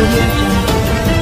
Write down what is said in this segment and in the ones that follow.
audio jungle.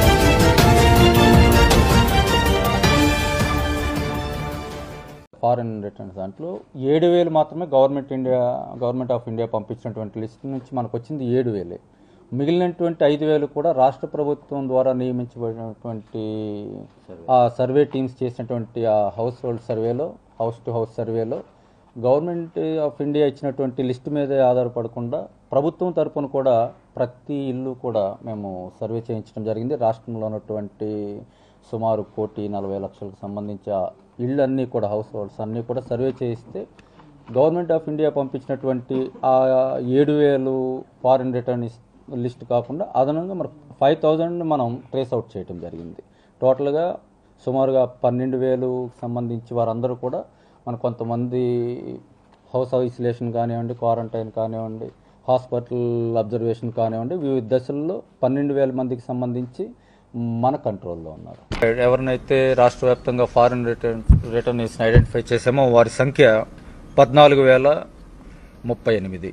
Foreign returns దాంట్లో ఏడు వేలు మాత్రమే government India government of India పంపించినటువంటి లిస్ట్ నుంచి మనకు వచ్చింది ఏడు వేలే మిగిలినటువంటి ఐదు వేలు కూడా రాష్ట్ర ప్రభుత్వం ద్వారా నియమించబడినటువంటి ఆ సర్వే టీమ్స్ చేసినటువంటి ఆ హౌస్ హోల్డ్ సర్వేలో హౌస్ టు హౌస్ సర్వేలో గవర్నమెంట్ ఆఫ్ ఇండియా ఇచ్చినటువంటి లిస్ట్ మీదే ఆధారపడకుండా ప్రభుత్వం తరపున కూడా ప్రతి ఇల్లు కూడా మేము సర్వే చేయించడం జరిగింది రాష్ట్రంలో ఉన్నటువంటి సుమారు కోటి నలభై లక్షలకు సంబంధించి ఆ ఇళ్ళన్నీ కూడా హౌస్ హోల్డ్స్ అన్నీ కూడా సర్వే చేయిస్తే గవర్నమెంట్ ఆఫ్ ఇండియా పంపించినటువంటి ఆ ఏడు వేలు ఫారిన్ రిటర్న్ లిస్ట్ కాకుండా అదనంగా మన ఫైవ్ థౌజండ్ మనం ట్రేస్ అవుట్ చేయడం జరిగింది టోటల్గా సుమారుగా పన్నెండు వేలు సంబంధించి వారందరూ కూడా మన కొంతమంది హౌస్ ఐసోలేషన్ కానివ్వండి క్వారంటైన్ కానివ్వండి హాస్పిటల్ అబ్జర్వేషన్ కానివ్వండి వివిధ దశల్లో పన్నెండు వేల మందికి సంబంధించి మన కంట్రోల్లో ఉన్నారు ఎవరినైతే రాష్ట్ర వ్యాప్తంగా ఫారిన్ రిటర్న్ రిటర్నీస్ ఐడెంటిఫై చేసామో వారి సంఖ్య పద్నాలుగు వేల ముప్పై ఎనిమిది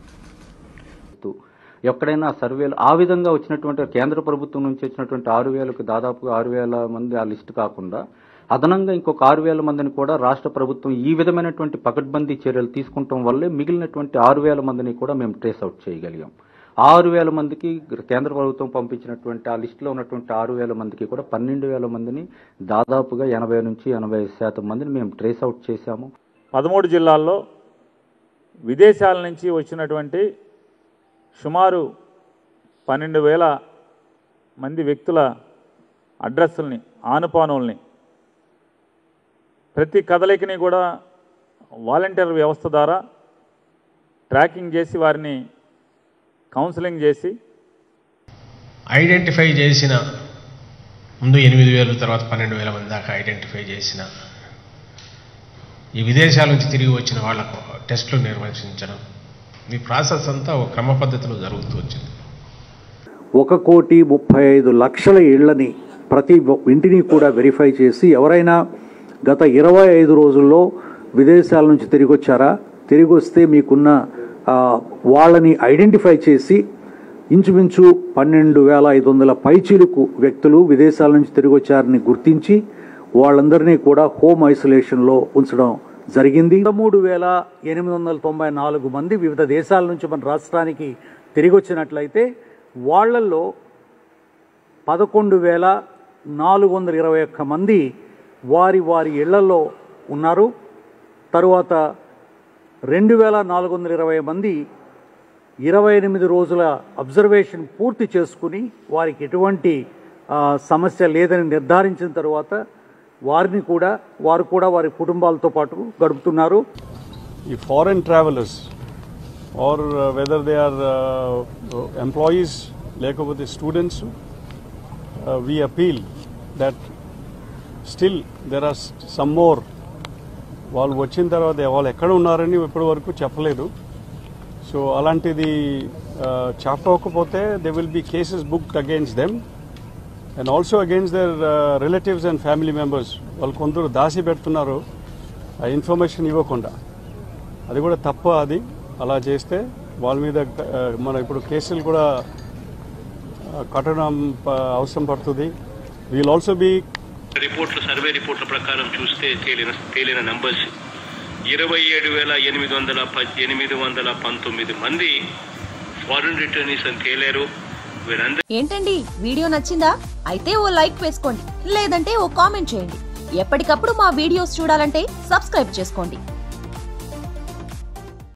ఎక్కడైనా సర్వేలు ఆ విధంగా వచ్చినటువంటి కేంద్ర ప్రభుత్వం నుంచి వచ్చినటువంటి ఆరు వేలకు దాదాపుగా ఆరు వేల మంది ఆ లిస్ట్ కాకుండా అదనంగా ఇంకొక ఆరు వేల మందిని కూడా రాష్ట్ర ప్రభుత్వం ఈ విధమైనటువంటి పకడ్బందీ చర్యలు తీసుకుంటాం వల్లే మిగిలినటువంటి ఆరు వేల మందిని కూడా మేము ట్రేస్ అవుట్ చేయగలిగాం ఆరు వేల మందికి కేంద్ర ప్రభుత్వం పంపించినటువంటి ఆ లిస్టులో ఉన్నటువంటి ఆరు వేల మందికి కూడా పన్నెండు వేల మందిని దాదాపుగా ఎనభై నుంచి ఎనభై శాతం మందిని మేము ట్రేస్ అవుట్ చేశాము పదమూడు జిల్లాల్లో విదేశాల నుంచి వచ్చినటువంటి సుమారు పన్నెండు వేల మంది వ్యక్తుల అడ్రస్ల్ని ఆనుపానుల్ని ప్రతి కదలికని కూడా వాలంటీర్ వ్యవస్థ ద్వారా ట్రాకింగ్ చేసి వారిని కౌన్సిలింగ్ చేసి ఐడెంటిఫై చేసిన ముందు ఎనిమిది వేలు తర్వాత పన్నెండు వేల మంది దాకా ఐడెంటిఫై చేసిన ఈ విదేశాల నుంచి తిరిగి వచ్చిన వాళ్లకు టెస్టులు నిర్వహించడం ఈ ప్రాసెస్ అంతా ఒక క్రమ పద్ధతిలో జరుగుతూ వచ్చింది ఒక కోటి ముప్పై ఐదు లక్షల ఇళ్లని ప్రతి ఒ- ఇంటిని కూడా వెరిఫై చేసి ఎవరైనా గత ఇరవై ఐదు రోజుల్లో విదేశాల నుంచి తిరిగి వచ్చారా తిరిగి వస్తే మీకున్న ఆ, వాళ్ళని ఐడెంటిఫై చేసి ఇంచుమించు పన్నెండు వేల ఐదు వందల పైచీలకు వ్యక్తులు విదేశాల నుంచి తిరిగి వచ్చారని గుర్తించి వాళ్ళందరినీ కూడా హోమ్ ఐసోలేషన్లో ఉంచడం జరిగింది మూడు వేల ఎనిమిది వందల తొంభై నాలుగు మంది వివిధ దేశాల నుంచి మన రాష్ట్రానికి తిరిగి వచ్చినట్లయితే వాళ్ళల్లో పదకొండు వేల నాలుగు వందల ఇరవై ఒక్క మంది వారి వారి ఇళ్లలో ఉన్నారు తరువాత రెండు వేల నాలుగు వందల ఇరవై మంది ఇరవై ఎనిమిది రోజుల అబ్జర్వేషన్ పూర్తి చేసుకుని వారికి ఎటువంటి ఆ, సమస్య లేదని నిర్ధారించిన తరువాత వారిని కూడా వారు కూడా వారి కుటుంబాలతో పాటు గడుపుతున్నారు ఈ foreign travelers or uh, whether they are uh, employees లేకపోతే students we appeal that still there are some more వాళ్ళు వచ్చిన తర్వాత వాళ్ళు ఎక్కడ ఉన్నారని ఇప్పటి వరకు చెప్పలేదు సో అలాంటిది uh, చెప్పకపోతే they will be cases booked against them and also against their relatives and family members వాళ్ళు కొందరు దాసి పెడుతున్నారు ఆ ఇన్ఫర్మేషన్ ఇవ్వకుండా అది కూడా తప్ప అది అలా చేస్తే వాళ్ళ మీద ఆ, మన ఇప్పుడు కేసులు కూడా ఆ, కట్టడం ప- అవసరం పడుతుంది వీల్ ఆల్సో బీ రిపోర్ట్లు సర్వే రిపోర్ట్ల ప్రకారం చూస్తే తేలిన తేలిన నంబర్స్ ఇరవై ఏడు వేల ఎనిమిది వందల ప- ఎనిమిది వందల పంతొమ్మిది మంది ఫారిన్ రిటర్నీస్ అని తేలారు వీరందరూ ఏంటండి వీడియో నచ్చిందా అయితే ఓ లైక్ వేసుకోండి లేదంటే ఓ కామెంట్ చేయండి ఎప్పటికప్పుడు మా వీడియోస్ చూడాలంటే సబ్స్క్రైబ్ చేసుకోండి